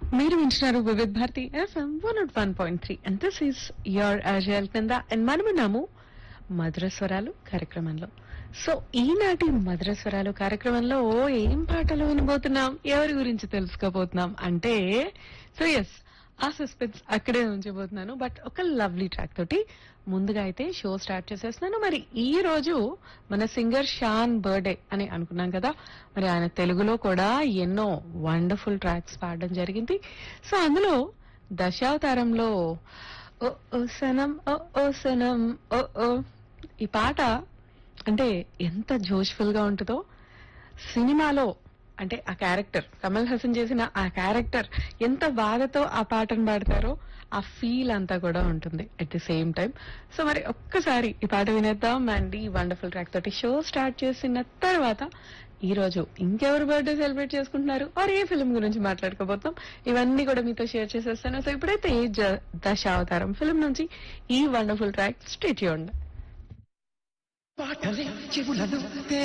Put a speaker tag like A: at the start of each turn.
A: మీరు వింటున్నారు Vividh Bharati FM one nought one point three and this is your అజయల్ కింద అండ్ మనమున్నాము మధుర స్వరాలు కార్యక్రమంలో సో ఈనాటి మధుర స్వరాలు కార్యక్రమంలో ఏం పాటలు వినబోతున్నాం ఎవరి గురించి తెలుసుకోబోతున్నాం అంటే సో ఎస్ ఆ సస్పెన్స్ అక్కడే ఉంచబోతున్నాను బట్ ఒక లవ్లీ ట్రాక్ తోటి ముందుగా అయితే షో స్టార్ట్ చేసేస్తున్నాను మరి ఈ రోజు మన సింగర్ షాన్ బర్త్డే అని అనుకున్నాం కదా మరి ఆయన తెలుగులో కూడా ఎన్నో వండర్ఫుల్ ట్రాక్స్ పాడడం జరిగింది సో అందులో దశావతారంలో ఓ ఓ సనం ఓ ఓ సనం ఓ ఓ ఈ పాట అంటే ఎంత జోష్ఫుల్ గా ఉంటుందో సినిమాలో అంటే ఆ క్యారెక్టర్ కమల్ హాసన్ చేసిన ఆ క్యారెక్టర్ ఎంత బాధతో ఆ పాటను పాడతారో ఆ ఫీల్ అంతా కూడా ఉంటుంది at the same time so మరి ఒక్కసారి ఈ పాట వినేద్దాం అండ్ ఈ వండర్ఫుల్ ట్రాక్ తోటి షో స్టార్ట్ చేసిన తర్వాత ఈ రోజు ఇంకెవరు బర్త్డే సెలబ్రేట్ చేసుకుంటున్నారు ఆర్ ఏ ఫిల్మ్ గురించి మాట్లాడుకోబోతాం ఇవన్నీ కూడా మీతో షేర్ చేసేస్తాను సో ఇప్పుడైతే ఈ జ- దశావతారం ఫిల్మ్ నుంచి ఈ వండర్ఫుల్ ట్రాక్ స్టేట్ చేయండి
B: పాటలే చెవులను